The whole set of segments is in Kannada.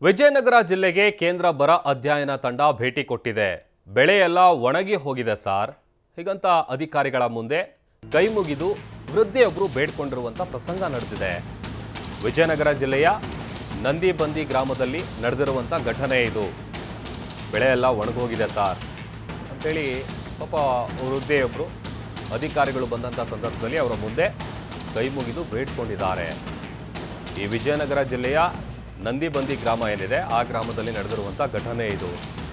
ವಿಜಯನಗರ ಜಿಲ್ಲೆಗೆ ಕೇಂದ್ರ ಬರ ಅಧ್ಯಯನ ತಂಡ ಭೇಟಿ ಕೊಟ್ಟಿದೆ ಬೆಳೆಯೆಲ್ಲ ಒಣಗಿ ಹೋಗಿದೆ ಸಾರ್ ಹೀಗಂತ ಅಧಿಕಾರಿಗಳ ಮುಂದೆ ಕೈ ಮುಗಿದು ವೃದ್ಧೆಯೊಬ್ಬರು ಬೇಡ್ಕೊಂಡಿರುವಂಥ ಪ್ರಸಂಗ ನಡೆದಿದೆ ವಿಜಯನಗರ ಜಿಲ್ಲೆಯ ನಂದಿಬಂದಿ ಗ್ರಾಮದಲ್ಲಿ ನಡೆದಿರುವಂಥ ಘಟನೆ ಇದು ಬೆಳೆ ಎಲ್ಲ ಒಣಗೋಗಿದೆ ಸಾರ್ ಅಂತೇಳಿ ಪಾಪ ವೃದ್ಧೆಯೊಬ್ಬರು ಅಧಿಕಾರಿಗಳು ಬಂದಂಥ ಸಂದರ್ಭದಲ್ಲಿ ಅವರ ಮುಂದೆ ಕೈ ಮುಗಿದು ಬೇಡ್ಕೊಂಡಿದ್ದಾರೆ ಈ ವಿಜಯನಗರ ಜಿಲ್ಲೆಯ ನಂದಿಬಂದಿ ಗ್ರಾಮ ಏನಿದೆ ಆ ಗ್ರಾಮದಲ್ಲಿ ನಡೆದಿರುವಂಥ ಘಟನೆ ಇದು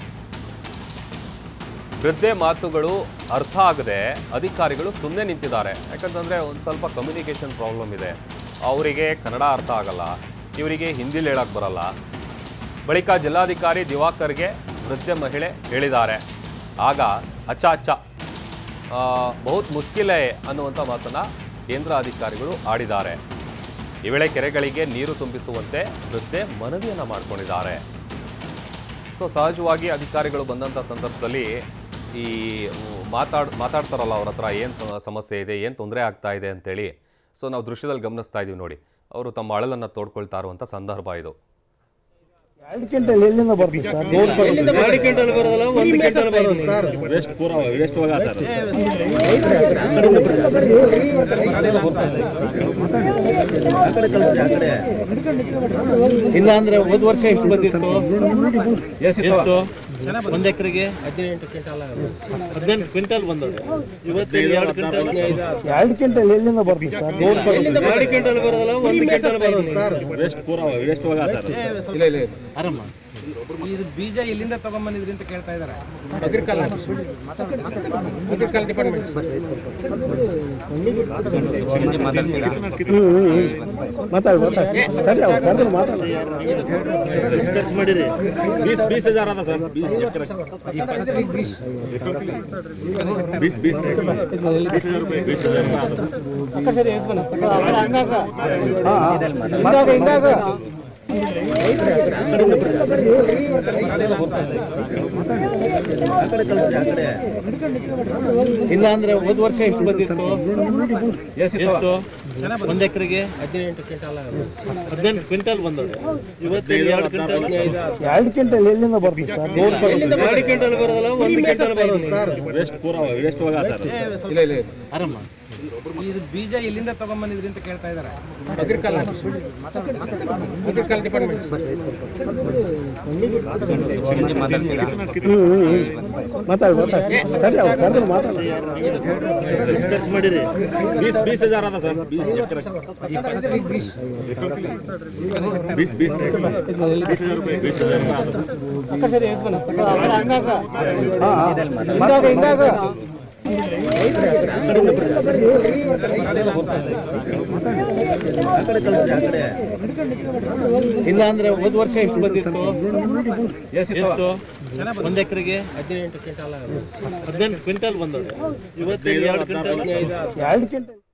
ವೃದ್ಧೆ ಮಾತುಗಳು ಅರ್ಥ ಆಗದೆ ಅಧಿಕಾರಿಗಳು ಸುಮ್ಮನೆ ನಿಂತಿದ್ದಾರೆ ಯಾಕಂತಂದರೆ ಒಂದು ಸ್ವಲ್ಪ ಕಮ್ಯುನಿಕೇಷನ್ ಪ್ರಾಬ್ಲಮ್ ಇದೆ ಅವರಿಗೆ ಕನ್ನಡ ಅರ್ಥ ಆಗಲ್ಲ ಇವರಿಗೆ ಹಿಂದಿಲಿ ಹೇಳಕ್ಕೆ ಬರಲ್ಲ ಬಳಿಕ ಜಿಲ್ಲಾಧಿಕಾರಿ ದಿವಾಕರ್ಗೆ ವೃದ್ಧೆ ಮಹಿಳೆ ಹೇಳಿದ್ದಾರೆ ಆಗ ಅಚ್ಚ ಅಚ್ಚ ಆ, ಬಹುತ್ ಮುಷ್ಕಿಲೇ ಅನ್ನುವಂಥ ಮಾತನ್ನು ಕೇಂದ್ರ ಅಧಿಕಾರಿಗಳು ಆಡಿದ್ದಾರೆ ಈ ವೇಳೆ ಕೆರೆಗಳಿಗೆ ನೀರು ತುಂಬಿಸುವಂತೆ ವೃದ್ಧೆ ಮನವಿಯನ್ನು ಮಾಡಿಕೊಂಡಿದ್ದಾರೆ ಸೊ ಸಹಜವಾಗಿ ಅಧಿಕಾರಿಗಳು ಬಂದಂಥ ಸಂದರ್ಭದಲ್ಲಿ ಈ ಮಾತಾಡ್ ಮಾತಾಡ್ತಾರಲ್ಲ ಅವ್ರ ಹತ್ರ ಏನು ಸಮಸ್ಯೆ ಇದೆ ಏನು ತೊಂದರೆ ಆಗ್ತಾ ಇದೆ ಅಂತೇಳಿ ಸೊ ನಾವು ದೃಶ್ಯದಲ್ಲಿ ಗಮನಿಸ್ತಾ ಇದೀವಿ ನೋಡಿ ಅವರು ತಮ್ಮ ಅಳಲನ್ನು ತೋಡ್ಕೊಳ್ತಾ ಇರುವಂಥ ಸಂದರ್ಭ ಇದು ಎರಡು ಕ್ವಿಂಟಲ್ ಎಲ್ಲಿಂದ ಬರ್ತದೆ ಸರ್ ಎರಡು ಕ್ವಿಂಟಲ್ ಬರೋದಲ್ಲ ಒಂದು ಕ್ವಿಂಟಲ್ ಬರೋದು ಸರ್ ವೇಸ್ಟ್ ಪೂರ ವೇಸ್ಟ್ ಹೋಗ ಸರ್ ಇಲ್ಲ ಅಂದ್ರೆ ಹೋದ್ ವರ್ಷ ಎಷ್ಟು ಬಂದಿತ್ತು ಎಷ್ಟು ಒಂದ್ ಎಕರೆಗೆ ಹದಿನೆಂಟು ಕ್ವಿಂಟಲ್ ಹದಿನೆಂಟು ಕ್ವಿಂಟಲ್ ಬಂದವೆ ಇವತ್ತು ಎರಡು ಕ್ವಿಂಟಲ್ ಎರಡು ಕ್ವಿಂಟಲ್ ಎಲ್ಲಿಂದ ಬರ್ತದೆ ಸರ್ ಎರಡು ಕ್ವಿಂಟಲ್ ಬರೋದಲ್ಲ ಒಂದು ಕ್ವಿಂಟಲ್ ಬರೋದು ಸರ್ ವೇಸ್ಟ್ ಪೂರ ವೇಸ್ಟ್ ಹೋಗ ಸರ್ ಆರಾಮ ಇದು ಬೀಜ ಎಲ್ಲಿಂದ ತಗೊಂಬಂದಿದ್ರಿ ಅಂತ ಕೇಳ್ತಾ ಇದಾರೆ ಅಗ್ರಿಕಲ್ ಅಗ್ರಿಕಲ್ ಡಿಪಾರ್ಟ್ಮೆಂಟ್ ಮಾತಾಡಿ ಮಾತಾಡಿ ಸರಿ ಅವ್ರು ಕರೆದ್ರು ಮಾತಾಡಿ ಖರ್ಚು ಮಾಡಿರಿ बीस बीस हजार आता सर बीस एकर बीस बीस बीस हजार रुपये बीस हजार रुपये आता ಹಿಂದಾಗ ಹಿಂದಾಗ ಇಲ್ಲ ಅಂದ್ರೆ ಹೋದ್ ವರ್ಷ ಎಷ್ಟು ಬಂದಿತ್ತು ಎಷ್ಟು ಒಂದ್ ಎಕರೆಗೆ ಹದಿನೆಂಟು ಕ್ವಿಂಟಲ್ ಹದಿನೆಂಟು ಕ್ವಿಂಟಲ್ ಬಂದವೆ ಇವತ್ತು ಎರಡು ಕ್ವಿಂಟಲ್ ಎರಡು ಕ್ವಿಂಟಲ್ ಎಲ್ಲಿಂದ ಬರ್ತದೆ ಸರ್ ಎರಡು ಕ್ವಿಂಟಲ್ ಬರೋದಲ್ಲ ಒಂದು ಕ್ವಿಂಟಲ್ ಬರೋದು ಸರ್ ವೇಸ್ಟ್ ಪೂರ ವೇಸ್ಟ್ ಹೋಗ ಸರ್ ಆರಾಮ ಇದು ಬೀಜ ಎಲ್ಲಿಂದ ತಗೊಂಬಂದಿದ್ರಿ ಅಂತ ಕೇಳ್ತಾ ಇದಾರೆ ಅಗ್ರಿಕಲ್ ಅಗ್ರಿಕಲ್ ಡಿಪಾರ್ಟ್ಮೆಂಟ್ ಮಾತಾಡಿ ಮಾತಾಡಿ ಸರಿ ಅವ್ರು ಕರೆದ್ರು ಮಾತಾಡಿ ಖರ್ಚು ಮಾಡಿರಿ बीस बीस हजार आता सर बीस एकर बीस बीस बीस हजार रुपये बीस हजार रुपये आता ಹಿಂದಾಗ ಹಿಂದಾಗ ಇಲ್ಲ ಅಂದ್ರೆ ಹೋದ್ ವರ್ಷ ಎಷ್ಟು ಬಂದಿತ್ತು ಎಷ್ಟು ಒಂದ್ ಎಕರೆಗೆ ಹದಿನೆಂಟು ಕ್ವಿಂಟಲ್ ಹದಿನೆಂಟು ಕ್ವಿಂಟಲ್ ಬಂದವೆ ಇವತ್ತು ಎರಡು ಕ್ವಿಂಟಲ್ ಎರಡು ಕ್ವಿಂಟಲ್